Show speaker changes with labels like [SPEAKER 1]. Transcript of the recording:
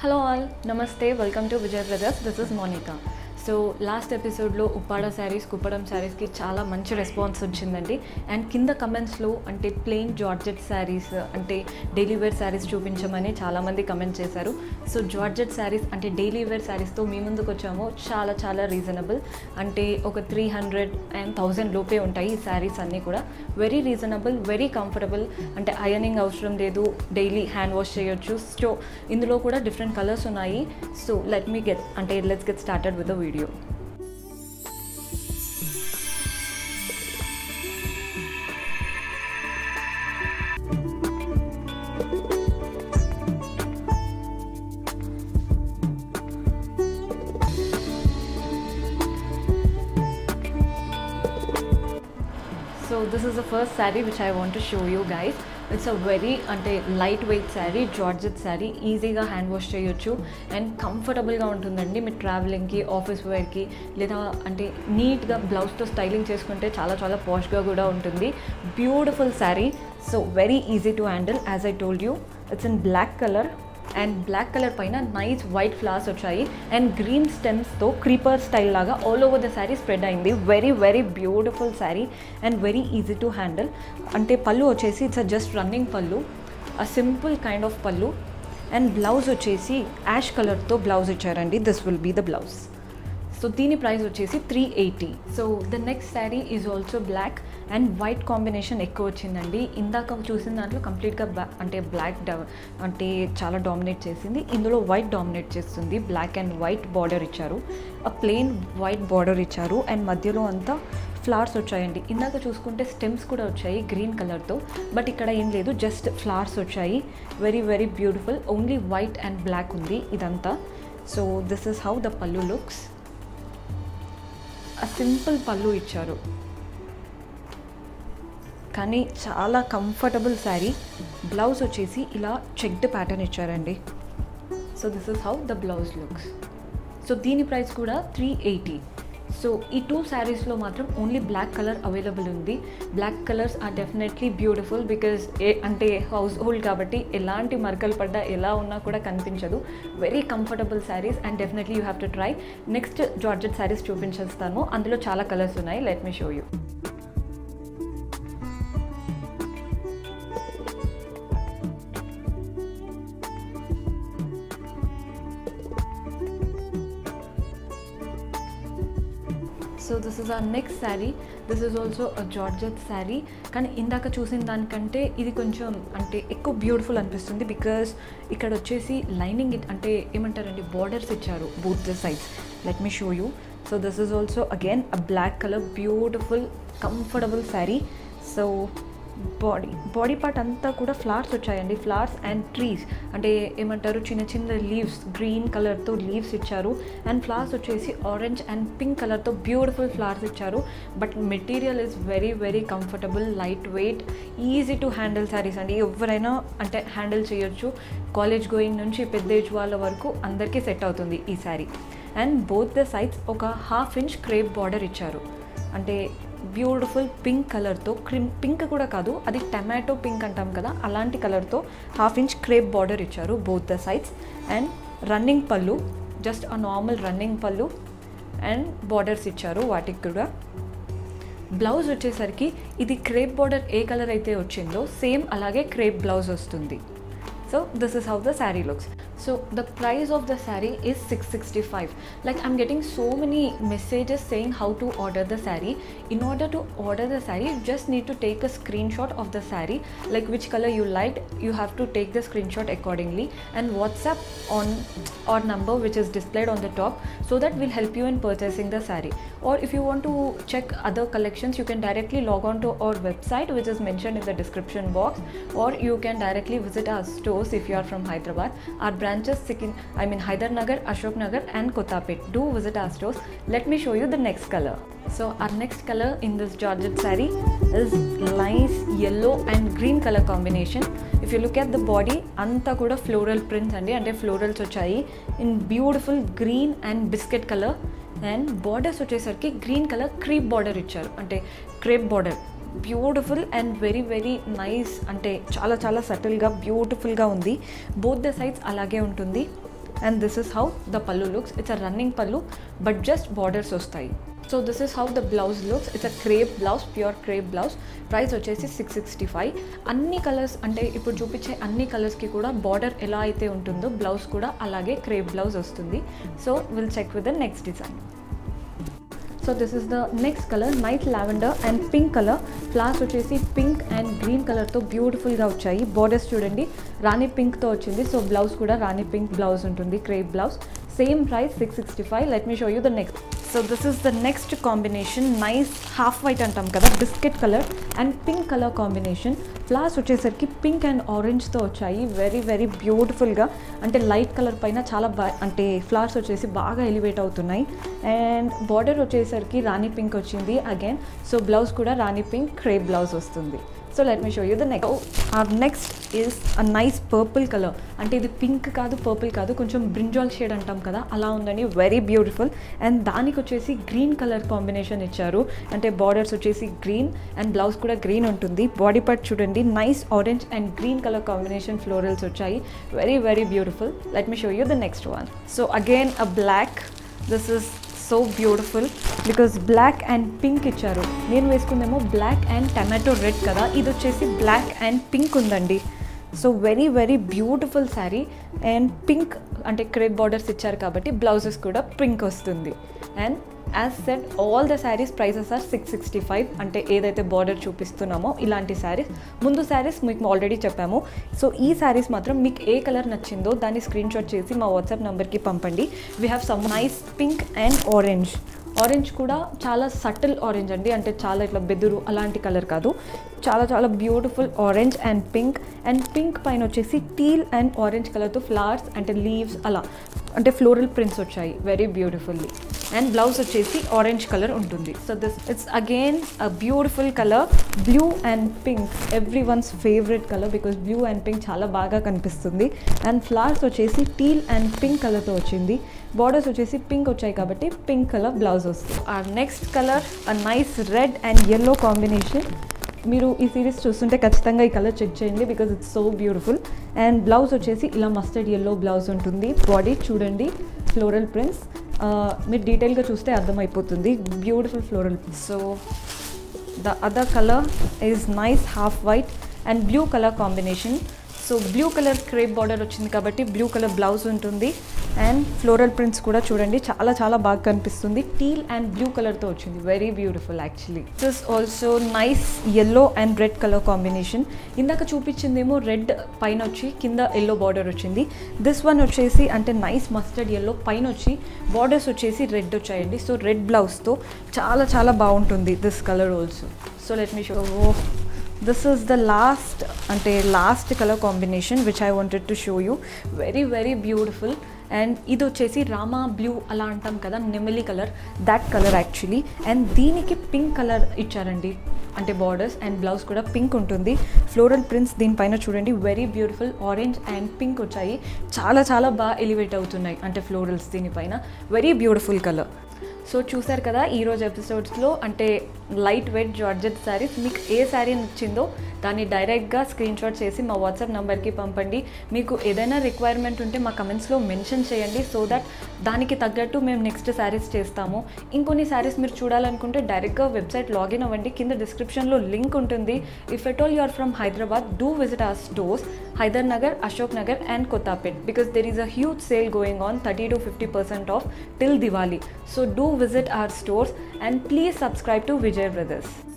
[SPEAKER 1] Hello all నమస్తే welcome to Vijay brothers this is Monica so last ఎపిసోడ్లో ఉప్పాడ శారీస్ కుప్పడం శారీస్కి చాలా మంచి రెస్పాన్స్ వచ్చిందండి అండ్ కింద కమెంట్స్లో అంటే ప్లెయిన్ జార్జెట్ శారీస్ అంటే డైలీ వేర్ శారీస్ చూపించమని చాలామంది కమెంట్ చేశారు సో జార్జెట్ శారీస్ అంటే డైలీ వేర్ శారీస్తో మీ ముందుకు వచ్చాము చాలా చాలా రీజనబుల్ అంటే ఒక త్రీ హండ్రెడ్ అండ్ థౌజండ్ లోపే ఉంటాయి ఈ శారీస్ అన్నీ కూడా వెరీ రీజనబుల్ వెరీ కంఫర్టబుల్ అంటే అయనింగ్ అవసరం లేదు డైలీ హ్యాండ్ వాష్ చేయొచ్చు సో ఇందులో కూడా డిఫరెంట్ కలర్స్ ఉన్నాయి సో లెట్ మీ గెట్ అంటే let's get started with the video so this is the first sari which I want to show you guys it's a very అంటే light weight sari georgette sari ఈజీగా hand wash చేయొచ్చు and కంఫర్టబుల్గా ఉంటుందండి మీ ట్రావెలింగ్కి office వేర్కి లేదా అంటే నీట్గా బ్లౌజ్తో స్టైలింగ్ చేసుకుంటే చాలా చాలా పాష్గా కూడా ఉంటుంది beautiful sari so very easy to handle as I told you it's in black colour and black colour పైన నైస్ వైట్ ఫ్లవర్స్ వచ్చాయి అండ్ గ్రీన్ స్టెమ్స్తో క్రీపర్ స్టైల్ లాగా all over the sari spread అయింది very very beautiful sari and very easy to handle అంటే పళ్ళు వచ్చేసి it's a just running pallu a simple kind of pallu and blouse వచ్చేసి ash కలర్తో బ్లౌజ్ ఇచ్చారండి this will be the blouse so దీని price వచ్చేసి three eighty so the next sari is also black and white combination ఎక్కువ వచ్చిందండి ఇందాక చూసిన దాంట్లో కంప్లీట్గా బ్లా అంటే బ్లాక్ అంటే చాలా డామినేట్ చేసింది ఇందులో వైట్ డామినేట్ చేస్తుంది బ్లాక్ అండ్ వైట్ బార్డర్ ఇచ్చారు ఆ ప్లెయిన్ వైట్ బార్డర్ ఇచ్చారు అండ్ మధ్యలో అంతా ఫ్లవర్స్ వచ్చాయండి ఇందాక చూసుకుంటే స్టెమ్స్ కూడా వచ్చాయి గ్రీన్ కలర్తో బట్ ఇక్కడ ఏం లేదు జస్ట్ ఫ్లవర్స్ వచ్చాయి very very beautiful only white and black ఉంది ఇదంతా so this is how the pallu looks ఆ సింపుల్ పళ్ళు ఇచ్చారు కానీ చాలా కంఫర్టబుల్ శారీ బ్లౌజ్ వచ్చేసి ఇలా చెక్డ్ ప్యాటర్న్ ఇచ్చారండి so this is how the blouse looks so దీని ప్రైస్ కూడా త్రీ ఎయిటీ సో ఈ టూ శారీస్లో మాత్రం ఓన్లీ బ్లాక్ కలర్ అవైలబుల్ ఉంది black colours are definitely beautiful because a అంటే హౌస్ హోల్డ్ కాబట్టి ఎలాంటి మరకలు పడ్డా ఎలా ఉన్నా కూడా కనిపించదు very comfortable saris and definitely you have to try next georgette saris చూపించేస్తాను అందులో చాలా కలర్స్ ఉన్నాయి let me show you so this is our next sari this is also a georgette sari కానీ ఇందాక చూసిన దానికంటే ఇది కొంచెం అంటే ఎక్కువ బ్యూటిఫుల్ అనిపిస్తుంది బికాస్ ఇక్కడ వచ్చేసి లైనింగ్ అంటే ఏమంటారండి బార్డర్స్ ఇచ్చారు both the sides let me show you so this is also again a black colour beautiful comfortable sari so body body part అంతా కూడా ఫ్లవర్స్ వచ్చాయండి ఫ్లవర్స్ అండ్ ట్రీస్ అంటే ఏమంటారు చిన్న చిన్న లీవ్స్ గ్రీన్ కలర్తో లీవ్స్ ఇచ్చారు అండ్ ఫ్లవర్స్ వచ్చేసి ఆరెంజ్ అండ్ పింక్ కలర్తో బ్యూటిఫుల్ ఫ్లవర్స్ ఇచ్చారు but material is very very comfortable light weight easy to handle saris అండి ఎవరైనా అంటే హ్యాండిల్ చేయొచ్చు కాలేజ్ గోయింగ్ నుంచి పెద్ద ఏజ్ వాళ్ళ వరకు అందరికీ సెట్ అవుతుంది ఈ sari and both the sides ఒక హాఫ్ ఇంచ్ క్రేప్ బార్డర్ ఇచ్చారు అంటే బ్యూటిఫుల్ పింక్ కలర్తో క్రిమ్ పింక్ కూడా కాదు అది టమాటో పింక్ అంటాం కదా అలాంటి కలర్తో హాఫ్ ఇంచ్ క్రేప్ బార్డర్ ఇచ్చారు both the sides and running pallu just a normal running pallu and borders ఇచ్చారు వాటికి కూడా బ్లౌజ్ వచ్చేసరికి ఇది క్రేప్ బార్డర్ ఏ కలర్ అయితే వచ్చిందో సేమ్ అలాగే క్రేప్ బ్లౌజ్ వస్తుంది so this is how the sari looks so the price of the sari is six sixty five like I'm getting so many messages saying how to order the sari in order to order the sari you just need to take a screenshot of the sari like which colour you like you have to take the screenshot accordingly and WhatsApp on are number which is displayed on the top so that will help you in purchasing the saree or if you want to check other collections you can directly log on to our website which is mentioned in the description box or you can directly visit our stores if you are from hyderabad our branches Sikin, i mean hyder nagar ashok nagar and kotapet do visit our stores let me show you the next color so our next color in this georgette saree is nice yellow and green color combination if you look at the body అంతా కూడా floral prints అండి అంటే florals వచ్చాయి in beautiful green and biscuit colour and borders వచ్చేసరికి green colour crepe border ఇచ్చారు అంటే crepe border beautiful and very very nice అంటే చాలా చాలా సటిల్గా బ్యూటిఫుల్గా ఉంది బోత్ ద సైడ్స్ అలాగే ఉంటుంది and this is how the pallu looks it's a running pallu but just borders వస్తాయి so this is how the blouse looks it's a crepe blouse pure crepe blouse price వచ్చేసి six sixty five అన్ని colours అంటే ఇప్పుడు చూపించే అన్ని కలర్స్కి కూడా border ఎలా అయితే ఉంటుందో బ్లౌజ్ కూడా అలాగే క్రేప్ బ్లౌజ్ వస్తుంది so will check with the next design so this is the next colour night lavender and pink colour flowers వచ్చేసి పింక్ అండ్ గ్రీన్ కలర్తో బ్యూటిఫుల్గా వచ్చాయి బార్డర్స్ చూడండి రాణి పింక్తో వచ్చింది సో బ్లౌజ్ కూడా రాణి పింక్ బ్లౌజ్ ఉంటుంది crepe blouse same price six sixty five let me show you the next so this is the next combination nice half white అంటాం కదా biscuit colour and pink colour combination flowers వచ్చేసరికి pink and ఆరెంజ్తో వచ్చాయి very very బ్యూటిఫుల్గా అంటే light colour పైన చాలా బా అంటే ఫ్లవర్స్ వచ్చేసి బాగా ఎలివేట్ అవుతున్నాయి అండ్ బార్డర్ వచ్చేసరికి రాణి పింక్ వచ్చింది అగైన్ సో బ్లౌజ్ కూడా రాణి పింక్ క్రేప్ బ్లౌజ్ వస్తుంది so let me show you the next our next is a nice purple colour అంటే ఇది పింక్ కాదు పర్పుల్ కాదు కొంచెం బ్రింజాల్ షేడ్ అంటాం కదా అలా ఉందని వెరీ బ్యూటిఫుల్ అండ్ దానికి వచ్చేసి గ్రీన్ కలర్ కాంబినేషన్ ఇచ్చారు అంటే బార్డర్స్ వచ్చేసి గ్రీన్ అండ్ బ్లౌజ్ కూడా గ్రీన్ ఉంటుంది బాడీ పార్ట్ చూడండి nice orange and green colour combination florals వచ్చాయి very very beautiful let me show you the next one so again a black this is so beautiful because black and pink ఇచ్చారు నేను వేసుకుందేమో black and tomato red కదా ఇది వచ్చేసి black and pink ఉందండి so very very beautiful sari and pink అంటే crepe borders ఇచ్చారు కాబట్టి బ్లౌజెస్ కూడా పింక్ వస్తుంది and as set all the saris prices are six sixty five అంటే ఏదైతే బార్డర్ చూపిస్తున్నామో ఇలాంటి శారీస్ ముందు శారీస్ మీకు ఆల్రెడీ చెప్పాము సో ఈ శారీస్ మాత్రం మీకు ఏ కలర్ నచ్చిందో దాన్ని స్క్రీన్ షాట్ చేసి మా వాట్సాప్ నెంబర్కి పంపండి we have some nice pink and orange orange కూడా చాలా సటిల్ ఆరెంజ్ అండి అంటే చాలా ఇట్లా బెదురు అలాంటి కలర్ కాదు చాలా చాలా beautiful orange and pink and pink పైన వచ్చేసి టీల్ అండ్ ఆరెంజ్ కలర్తో ఫ్లవర్స్ అంటే లీవ్స్ అలా అంటే ఫ్లోరల్ ప్రింట్స్ వచ్చాయి వెరీ బ్యూటిఫుల్లీ అండ్ బ్లౌజ్ వచ్చేసి ఆరెంజ్ కలర్ ఉంటుంది so this it's again a beautiful colour blue and pink everyone's favourite colour because blue and pink చాలా బాగా కనిపిస్తుంది అండ్ ఫ్లవర్స్ వచ్చేసి టీల్ అండ్ పింక్ కలర్తో వచ్చింది borders వచ్చేసి పింక్ వచ్చాయి కాబట్టి పింక్ కలర్ బ్లౌజ్ వస్తుంది ఆ next colour a nice red and yellow combination మీరు ఈ సిరీస్ చూస్తుంటే ఖచ్చితంగా ఈ కలర్ చెక్ చేయండి because it's so beautiful and blouse వచ్చేసి ఇలా మస్టర్డ్ ఎల్లో బ్లౌజ్ ఉంటుంది బాడీ చూడండి ఫ్లోరల్ ప్రింట్స్ మీరు డీటెయిల్గా చూస్తే అర్థమైపోతుంది beautiful floral so the other colour is nice half white and blue colour combination so blue colour crepe border వచ్చింది కాబట్టి బ్లూ కలర్ బ్లౌజ్ ఉంటుంది అండ్ ఫ్లోరల్ ప్రింట్స్ కూడా చూడండి చాలా చాలా బాగా కనిపిస్తుంది టీల్ అండ్ బ్లూ కలర్తో వచ్చింది very beautiful actually this also nice yellow and red colour combination ఇందాక చూపించిందేమో రెడ్ పైన వచ్చి కింద ఎల్లో బార్డర్ వచ్చింది దిస్ వన్ వచ్చేసి అంటే నైస్ మస్టర్డ్ ఎల్లో పైన వచ్చి బార్డర్స్ వచ్చేసి రెడ్ వచ్చాయండి సో రెడ్ బ్లౌజ్తో చాలా చాలా బాగుంటుంది this colour also so let me show this is the last అంటే last colour combination which I wanted to show you very very beautiful and ఇది వచ్చేసి రామా బ్లూ అలా అంటాం కదా నెమిలి colour that colour actually and దీనికి పింక్ కలర్ ఇచ్చారండి అంటే బార్డర్స్ అండ్ బ్లౌజ్ కూడా పింక్ ఉంటుంది ఫ్లోరల్ ప్రింట్స్ దీనిపైన చూడండి very beautiful orange and pink వచ్చాయి చాలా చాలా బాగా ఎలివేట్ అవుతున్నాయి అంటే ఫ్లోరల్స్ దీనిపైన వెరీ బ్యూటిఫుల్ కలర్ సో చూసారు కదా ఈరోజు ఎపిసోడ్స్లో అంటే లైట్ వెయిట్ జార్జెట్ శారీస్ మీకు ఏ శారీ నచ్చిందో దాన్ని డైరెక్ట్గా స్క్రీన్ షాట్ చేసి మా వాట్సాప్ నెంబర్కి పంపండి మీకు ఏదైనా రిక్వైర్మెంట్ ఉంటే మా కమెంట్స్లో మెన్షన్ చేయండి సో దట్ దానికి తగ్గట్టు మేము నెక్స్ట్ శారీస్ చేస్తాము ఇంకొన్ని శారీస్ మీరు చూడాలనుకుంటే డైరెక్ట్గా వెబ్సైట్ లాగిన్ అవ్వండి కింద డిస్క్రిప్షన్లో లింక్ ఉంటుంది if at all you are from Hyderabad do visit our stores Hyder Nagar Ashok Nagar and Kothapet because there is a huge sale going on thirty to fifty percent off till Diwali so do visit our stores and please subscribe to Vijay Brothers.